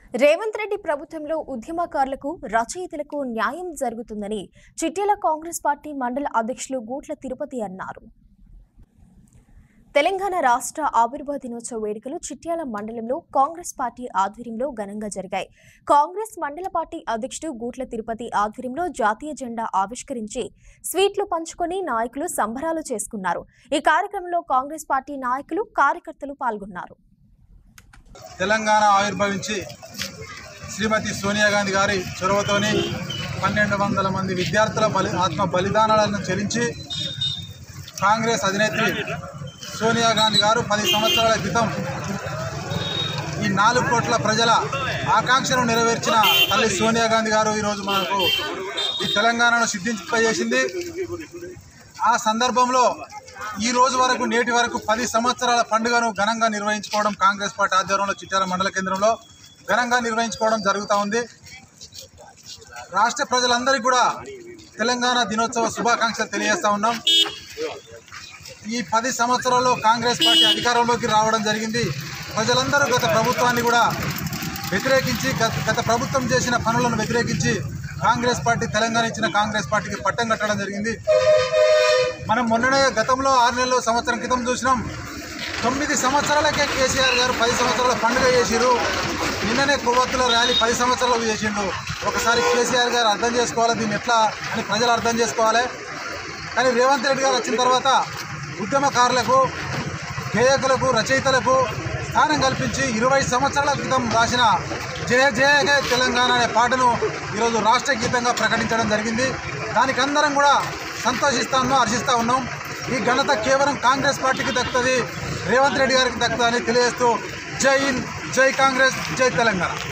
రేవంత్ రెడ్డి ప్రభుత్వంలో ఉద్యమకారులకు రచయితలకు న్యాయం జరుగుతుందని చిట్యాల కాంగ్రెస్ పార్టీ మండల అధ్యక్షులు గూట్ల తిరుపతి అన్నారు తెలంగాణ రాష్ట్ర ఆవిర్భావ దినోత్సవ వేడుకలు చిట్యాల మండలంలో కాంగ్రెస్ పార్టీ ఆధ్వర్యంలో ఘనంగా జరిగాయి కాంగ్రెస్ మండల పార్టీ అధ్యక్షుడు గూట్ల తిరుపతి ఆధ్వర్యంలో జాతీయ జెండా ఆవిష్కరించి స్వీట్లు పంచుకొని నాయకులు సంబరాలు చేసుకున్నారు ఈ కార్యక్రమంలో కాంగ్రెస్ పార్టీ నాయకులు కార్యకర్తలు పాల్గొన్నారు తెలంగాణ ఆవిర్భవించి శ్రీమతి సోనియా గాంధీ గారి చొరవతోని పన్నెండు వందల మంది విద్యార్థుల బలి ఆత్మ బలిదానాలను చెల్లించి కాంగ్రెస్ అధినేత్రి సోనియా గాంధీ గారు పది సంవత్సరాల క్రితం ఈ నాలుగు కోట్ల ప్రజల ఆకాంక్షను నెరవేర్చిన తల్లి సోనియా గాంధీ గారు ఈరోజు మనకు ఈ తెలంగాణను సిద్ధింపజేసింది ఆ సందర్భంలో ఈ రోజు వరకు నేటి వరకు పది సంవత్సరాల పండుగను ఘనంగా నిర్వహించుకోవడం కాంగ్రెస్ పార్టీ ఆధ్వర్యంలో చిట్యాల మండల కేంద్రంలో ఘనంగా నిర్వహించుకోవడం జరుగుతూ ఉంది రాష్ట్ర ప్రజలందరికీ కూడా తెలంగాణ దినోత్సవ శుభాకాంక్షలు తెలియజేస్తా ఉన్నాం ఈ పది సంవత్సరాల్లో కాంగ్రెస్ పార్టీ అధికారంలోకి రావడం జరిగింది ప్రజలందరూ గత ప్రభుత్వాన్ని కూడా వ్యతిరేకించి గత గత ప్రభుత్వం చేసిన పనులను వ్యతిరేకించి కాంగ్రెస్ పార్టీ తెలంగాణ ఇచ్చిన కాంగ్రెస్ పార్టీకి పట్టం కట్టడం జరిగింది మనం మొన్ననే గతంలో ఆరు నెలలు సంవత్సరం క్రితం చూసినాం తొమ్మిది సంవత్సరాలకే కేసీఆర్ గారు పది సంవత్సరాల పండుగ చేసిరు నిన్ననే కొవ్వొత్తుల ర్యాలీ పది సంవత్సరాలు చేసిండు ఒకసారి కేసీఆర్ గారు అర్థం చేసుకోవాలి దీన్ని ఎట్లా అని ప్రజలు అర్థం చేసుకోవాలి కానీ రేవంత్ రెడ్డి గారు వచ్చిన తర్వాత ఉద్యమకారులకు గేయకులకు రచయితలకు స్థానం కల్పించి ఇరవై సంవత్సరాల క్రితం రాసిన జయ జయ తెలంగాణ అనే పాటను ఈరోజు రాష్ట్ర గీతంగా ప్రకటించడం జరిగింది దానికి అందరం కూడా సంతోషిస్తా ఉన్నాం హర్షిస్తూ ఉన్నాం ఈ ఘనత కేవలం కాంగ్రెస్ పార్టీకి దక్కుతుంది రేవంత్ రెడ్డి గారికి దక్కుతుందని తెలియజేస్తూ జై హింద్ జై కాంగ్రెస్ జై తెలంగాణ